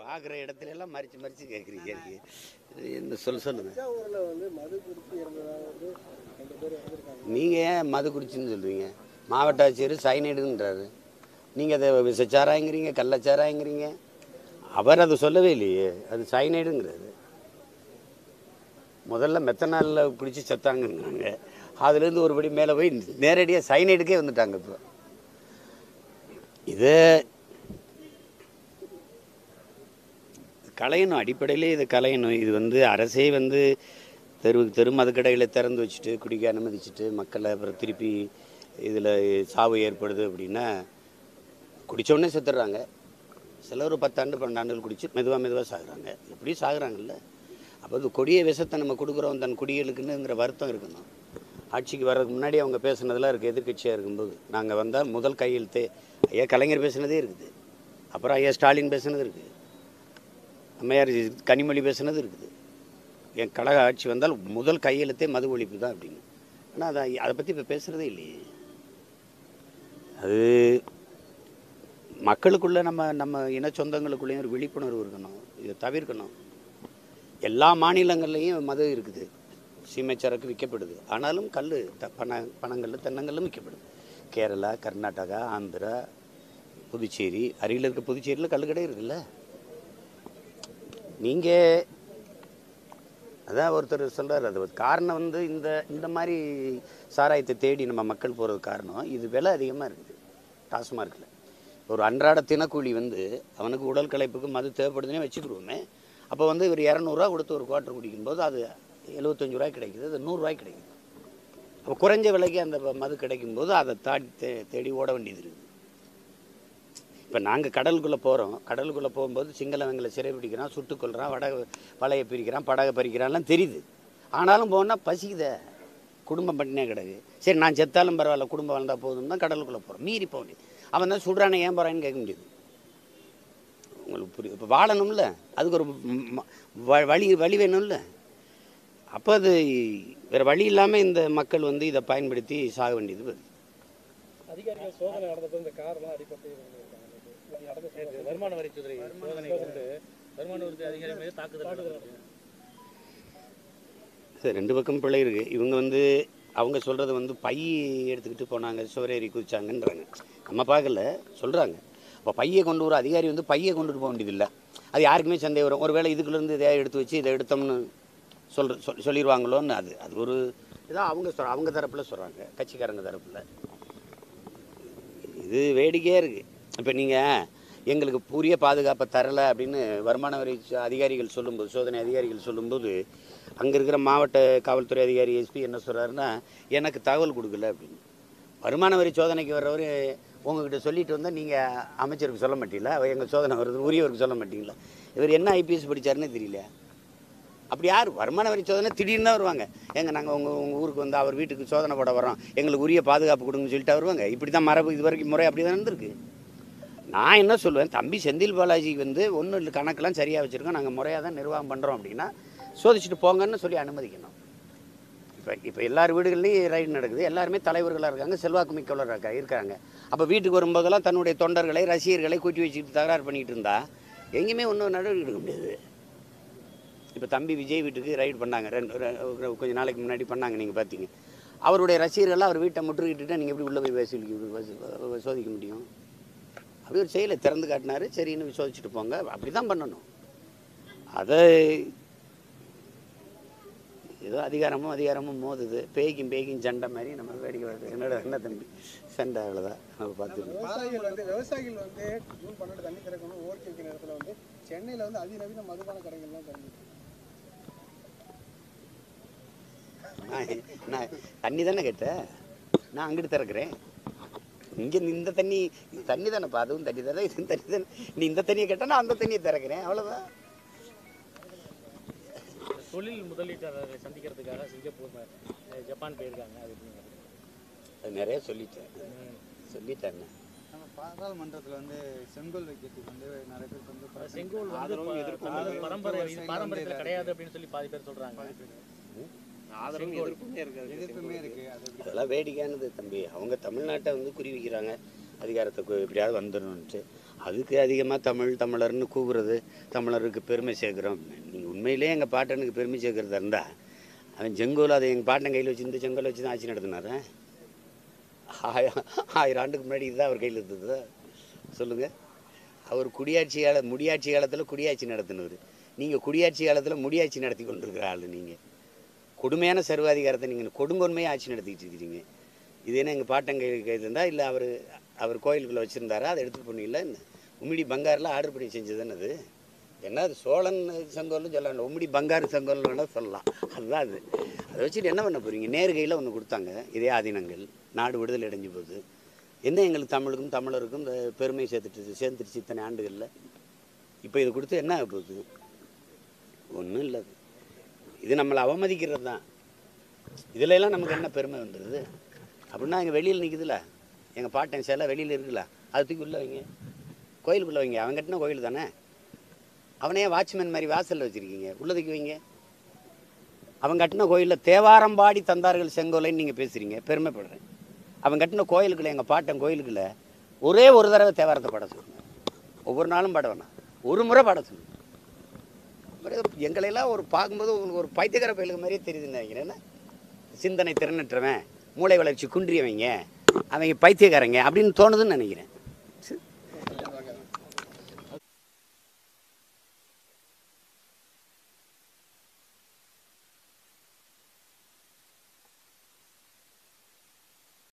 பார்க்குற இடத்துல எல்லாம் மறிச்சு மறிச்சு கேட்குறீங்க என்ன சொல் சொல்லுங்க தஞ்சாவூர்ல வந்து மது குடிச்சு இறந்ததா வந்து ரெண்டு பேர் இறந்துருக்காங்க நீங்கள் ஏன் மது குடிச்சுன்னு சொல்லுவீங்க மாவட்ட ஆட்சியர் சைனைடுன்றாரு நீங்கள் அதை விஷச்சாராயங்கிறீங்க கள்ளச்சாராயங்கிறீங்க அவர் அதை சொல்லவே இல்லையே அது சைனைடுங்கிறாரு முதல்ல மெத்தனாலில் குடிச்சு செத்தாங்கன்னாங்க அதுலேருந்து ஒருபடி மேலே போய் நேரடியாக சைனைடுக்கே வந்துட்டாங்க இப்போ இது களையணும் அடிப்படையிலே இது களையணும் இது வந்து அரசே வந்து தெருவுக்கு தெரு மதுக்கடைகளை திறந்து வச்சுட்டு குடிக்க அனுமதிச்சுட்டு மக்களை அப்புறம் திருப்பி இதில் சாவு ஏற்படுது அப்படின்னா குடிச்ச உடனே செத்துடுறாங்க சிலர் ஒரு பத்தாண்டு பன்னெண்டாண்டுகள் குடிச்சு மெதுவாக மெதுவாக சாகுறாங்க எப்படி சாகுறாங்கல்ல அப்போ இந்த கொடிய விஷத்தை நம்ம கொடுக்குறோம் தன் குடிகளுக்குன்னுங்கிற வருத்தம் இருக்கணும் ஆட்சிக்கு வர்றதுக்கு முன்னாடி அவங்க பேசுனதெல்லாம் இருக்குது எதிர்க்கட்சியாக இருக்கும்போது நாங்கள் வந்தால் முதல் கையெழுத்தே ஐயா கலைஞர் பேசுனதே இருக்குது அப்புறம் ஐயா ஸ்டாலின் பேசுனது இருக்குது அம்மையார் கனிமொழி பேசுனது இருக்குது என் கழக ஆட்சி வந்தால் முதல் கையெழுத்தே மது ஒழிப்பு தான் அப்படின்னு ஆனால் அதை அதை பற்றி இப்போ பேசுகிறதே இல்லையே அது மக்களுக்குள்ள நம்ம நம்ம இன சொந்தங்களுக்குள்ளேயும் ஒரு விழிப்புணர்வு இருக்கணும் இதை தவிர்க்கணும் எல்லா மாநிலங்கள்லேயும் மது இருக்குது சீமைச்சரக்கு விற்கப்படுது ஆனாலும் கல் த பண பணங்கல் தென்னங்கல்லும் விற்கப்படுது கேரளா கர்நாடகா ஆந்திரா புதுச்சேரி அருகில் இருக்க புதுச்சேரியில் கல் கடை இருக்குல்ல நீங்கள் அதான் ஒருத்தர் சொல்றாரு அது ஒரு காரணம் வந்து இந்த இந்த மாதிரி சாராயத்தை தேடி நம்ம மக்கள் போகிறது காரணம் இது விலை அதிகமாக இருக்குது டாஸ்மார்க்கில் ஒரு அன்றாட தினக்கூலி வந்து அவனுக்கு உடல் களைப்புக்கு மது தேவைப்படுதுன்னே வச்சுக்கிடுவோமே அப்போ வந்து இவர் இரநூறுவா கொடுத்து ஒரு குவார்ட்டர் குடிக்கும்போது அது எழுபத்தஞ்சு ரூபாய் கிடைக்குது அது நூறுரூவாய்க்கு கிடைக்குது அப்போ குறைஞ்ச விலைக்கு அந்த மது கிடைக்கும்போது அதை தாடி தே தேடி ஓட வேண்டியது இருக்குது இப்போ நாங்கள் கடலுக்குள்ளே போகிறோம் கடலுக்குள்ளே போகும்போது சிங்களவங்களை சிறைப்பிடிக்கிறான் சுட்டுக் கொல்றான் வடக வலையை பிரிக்கிறான் படகை பறிக்கிறான்லாம் தெரியுது ஆனாலும் போனால் பசிக்குதே குடும்பம் பண்ணினே கிடக்கு சரி நான் செத்தாலும் பரவாயில்ல குடும்பம் வாழ்ந்தால் போதும் தான் கடலுக்குள்ளே போகிறோம் மீறி போக முடியாது அவன் தான் சுடுறானே ஏன் போகிறான்னு கேட்க முடியாது உங்களுக்கு புரியுது இப்போ வாழணும்ல அதுக்கு ஒரு ம- ம- வ- வழி வழி வேணும்ல அப்போ அது வேறு வழி இல்லாமல் இந்த மக்கள் வந்து இதை பயன்படுத்தி சாக வேண்டியது வருது அதிகாரிகள் சோதனை நடந்தப்போ இந்த கார்லாம் அடிபட்டு இருந்திருக்காங்க இது நடந்த சோதனை. வருமான வரித்துறை சோதனை வந்து வருமான வரித்துறை அதிகாரி மீது தாக்குதல் நடந்தது. சரி ரெண்டு பக்கம் பிள்ளை இருக்குது இவங்க வந்து அவங்க சொல்கிறது வந்து பை எடுத்துக்கிட்டு போனாங்க சுவரேறி குதிச்சாங்கன்றாங்க நம்ம பார்க்கல சொல்கிறாங்க அப்போ பையை கொண்டு வர அதிகாரி வந்து பையை கொண்டுட்டு போக வேண்டியதில்லை அது யாருக்குமே சந்தேகம் வரும் ஒருவேளை இதுக்குள்ளேருந்து இதை எடுத்து வச்சு இதை எடுத்தோம்னு சொல்ற சொல் சொல்லிடுவாங்களோன்னு அது அது ஒரு இதான் அவங்க சொல்ற அவங்க தரப்பில் சொல்கிறாங்க கட்சிக்காரங்க தரப்பில் இது வேடிக்கையாக இருக்குது இப்போ நீங்கள் எங்களுக்கு புரிய பாதுகாப்பை தரலை அப்படின்னு வருமான வரி ச- அதிகாரிகள் சொல்லும்போது சோதனை அதிகாரிகள் சொல்லும்போது அங்கே இருக்கிற மாவட்ட காவல்துறை அதிகாரி எஸ்பி என்ன சொல்கிறாருன்னா எனக்கு தகவல் கொடுக்கல அப்படின்னு வருமான வரி சோதனைக்கு வர்றவர் உங்ககிட்ட சொல்லிட்டு வந்தால் நீங்கள் அமைச்சருக்கு சொல்ல மாட்டீங்களா எங்கள் சோதனை வருது உரியவருக்கு சொல்ல மாட்டீங்களா இவர் என்ன ஐபிஎஸ் படிச்சாருன்னே தெரியல அப்படி யார் வருமான வரி சோதனை திடீர்னு தான் வருவாங்க ஏங்க நாங்கள் உங்கள் உங்கள் ஊருக்கு வந்து அவர் வீட்டுக்கு சோதனை போட வரோம் எங்களுக்கு உரிய பாதுகாப்பு கொடுங்கன்னு சொல்லிட்டு வருவாங்க இப்படி தான் மரபு இது வரைக்கும் முறை அப்படி தான் இருந்திருக்கு நான் என்ன சொல்லுவேன் தம்பி செந்தில் பாலாஜி வந்து ஒன்றும் இல்லை கணக்கெல்லாம் சரியாக வச்சுருக்கோம் நாங்கள் முறையாக தான் நிர்வாகம் பண்ணுறோம் அப்படின்னா சோதிச்சுட்டு போங்கன்னு சொல்லி அனுமதிக்கணும் இப்போ இப்போ எல்லார் வீடுகள்லையும் ரைடு நடக்குது எல்லாருமே தலைவர்களாக இருக்காங்க செல்வாக்கு மிக்கவர்களாக இருக்கா இருக்காங்க அப்போ வீட்டுக்கு வரும்போதெல்லாம் தன்னுடைய தொண்டர்களை ரசிகர்களை கூட்டி வச்சுக்கிட்டு தகராறு பண்ணிக்கிட்டு இருந்தா எங்கேயுமே ஒன்றும் நடவடிக்கை எடுக்க முடியாது இப்போ தம்பி விஜய் வீட்டுக்கு ரைடு பண்ணாங்க ரெண்டு ரெ- ஒரு கொஞ்ச நாளைக்கு முன்னாடி பண்ணாங்க நீங்கள் பார்த்தீங்க அவருடைய ரசிகர்கள்லாம் அவர் வீட்டை முற்றுகிட்டு நீங்கள் எப்படி உள்ளே போய் வசூலிக்க வசூ- சோதிக்க முடியும் அப்படி ஒரு செயலை திறந்து காட்டினாரு சரின்னு சோதிச்சுட்டு போங்க அப்படி தான் பண்ணணும் அதை ஏதோ அதிகாரமும் அதிகாரமும் மோதுது பேய்க்கும் பேய்க்கும் சண்டை மாதிரி நம்ம வேடிக்கை வருது என்னடா என்ன தம்பி சண்டை அவ்வளோதான் நம்ம பார்த்துக்கணும் விவசாயிகள் வந்து விவசாயிகள் வந்து ஜூன் பன்னெண்டு தண்ணி திறக்கணும் ஓகே வைக்கிற நேரத்தில் வந்து சென்னையில் வந்து அதிநவீன மதுபான கடைகள்லாம் திறந்து நான் நான் தண்ணி தானே கேட்டேன் நான் அங்கிட்டு திறக்கிறேன் இங்கே இந்த தண்ணி இது தண்ணி தானேப்பா அதுவும் தண்ணி தானே இதுவும் தண்ணி தானே நீ இந்த தண்ணியை கேட்டால் நான் அந்த தண்ணியை திறக்கிறேன் அவ்வளோதான் தொழில் முதலீட்டாளர்களை சந்திக்கிறதுக்காக சிங்கப்பூர் அஹ், ஜப்பான் போயிருக்காங்க அது எப்படிங்க? அது நிறைய சொல்லிட்டேன் சொல்லிட்டேன் நம்ம பாராளுமன்றத்தில் வந்து செங்கோல் வைக்கிறதுக்கு வந்து நிறைய பேருக்கு வந்து அது செங்கோல் வந்து ஆதரவும் ப- எதிர்ப்பும் அதாவது வந்து பரம்பரை இது விவசாயிகள் பாரம்பரியத்தில் வந்து கிடையாது அப்படின்னு சொல்லி பாதி பேர் சொல்றாங்க ஆதரவும் எதிர்ப்புமே இருக்கு எதிர்ப்புமே இருக்கு அது எப்படி அதெல்லாம் வேடிக்கையானது தம்பி அவங்க தமிழ்நாட்டை வந்து குறி வைக்கிறாங்க அதிகாரத்தை கு- எப்படியாவது வந்துடணுன்ட்டு அதுக்கு அதிகமாக தமிழ் தமிழர்னு கூவுறது தமிழருக்கு பெருமை சேர்க்குறோம் நீங்கள் உண்மையிலேயே எங்கள் பாட்டனுக்கு பெருமை சேர்க்குறதா இருந்தால் அவன் செங்கோல் அதை எங்கள் பாட்டன் கையில் வச்சு இந்த செங்கோல் வச்சு தான் ஆட்சி நடத்தினாரா ஆயிரம் ஆயிரம் ஆண்டுக்கு முன்னாடி இதுதான் அவர் கையில் இருந்தது சொல்லுங்கள் அவர் குடியாட்சி கால முடியாட்சி காலத்தில் குடியாட்சி நடத்தினவர் நீங்கள் குடியாட்சி காலத்தில் முடியாட்சி நடத்தி கொண்டிருக்கிற ஆள் நீங்கள் கொடுமையான சர்வாதிகாரத்தை நீங்கள் கொடுங்கொன்மையை ஆட்சி நடத்திக்கிட்டு இருக்கிறீங்க இது என்ன எங்கள் பாட்டன் கையில் கையில் இருந்தால் இல்லை அவர் அவர் கோயிலுக்குள்ளே வச்சுருந்தாரா அதை எடுத்துகிட்டு போனீங்களா என்ன உம்மிடி பங்காரில் ஆர்டர் பண்ணி செஞ்சதுன்னு அது என்ன அது சோழன் செங்கோல்னு சொல்லலாம் உம்மிடி பங்காரு செங்கோல்னு வேணால் சொல்லலாம் அதுதான் அது அதை வச்சுட்டு என்ன பண்ண போகிறீங்க நேரு கையில் ஒன்று கொடுத்தாங்க இதே ஆதீனங்கள் நாடு விடுதலை அடைஞ்சு போகுது என்ன எங்களுக்கு தமிழுக்கும் தமிழருக்கும் இந்த பெருமை சேர்த்துட்டு சேர்ந்துருச்சு இத்தனை ஆண்டுகளில் இப்போ இது கொடுத்து என்ன ஆக போகுது ஒன்றும் இல்லை அது. இது நம்மளை அவமதிக்கிறது தான் இதுல எல்லாம் நமக்கு என்ன பெருமை வந்துடுது அப்படின்னா எங்கள் வெளியில் நிற்குதுல எங்கள் பாட்டன் சிலை வெளியில் இருக்குல்ல அது தூக்கி உள்ள வைங்க கோயிலுக்குள்ளே வைங்க அவன் கட்டின கோயில் தானே அவனே வாட்ச்மேன் மாதிரி வாசலில் வச்சுருக்கீங்க உள்ள தூக்கி வைங்க அவன் கட்டின கோயிலில் தேவாரம் பாடி தந்தார்கள் செங்கோலைன்னு நீங்கள் பேசுகிறீங்க பெருமைப்படுறேன் அவன் கட்டின கோயிலுக்குள்ள எங்கள் பாட்டன் கோயிலுக்குள்ள ஒரே ஒரு தடவை தேவாரத்தை பாட சொல்லுங்க ஒவ்வொரு நாளும் பாட வேணாம் ஒரு முறை பாட சொல்லுங்க அப்புறம் எங்களையெல்லாம் ஒரு பார்க்கும்போது உங்களுக்கு ஒரு பைத்தியக்கார பயிலுக்கு மாதிரியே தெரியுதுன்னு நினைக்கிறேன் என்ன? சிந்தனை திறனற்றவன் மூளை வளர்ச்சி குன்றியவங்க அவங்க பைத்தியக்காரங்க அப்படின்னு தோணுதுன்னு நினைக்கிறேன்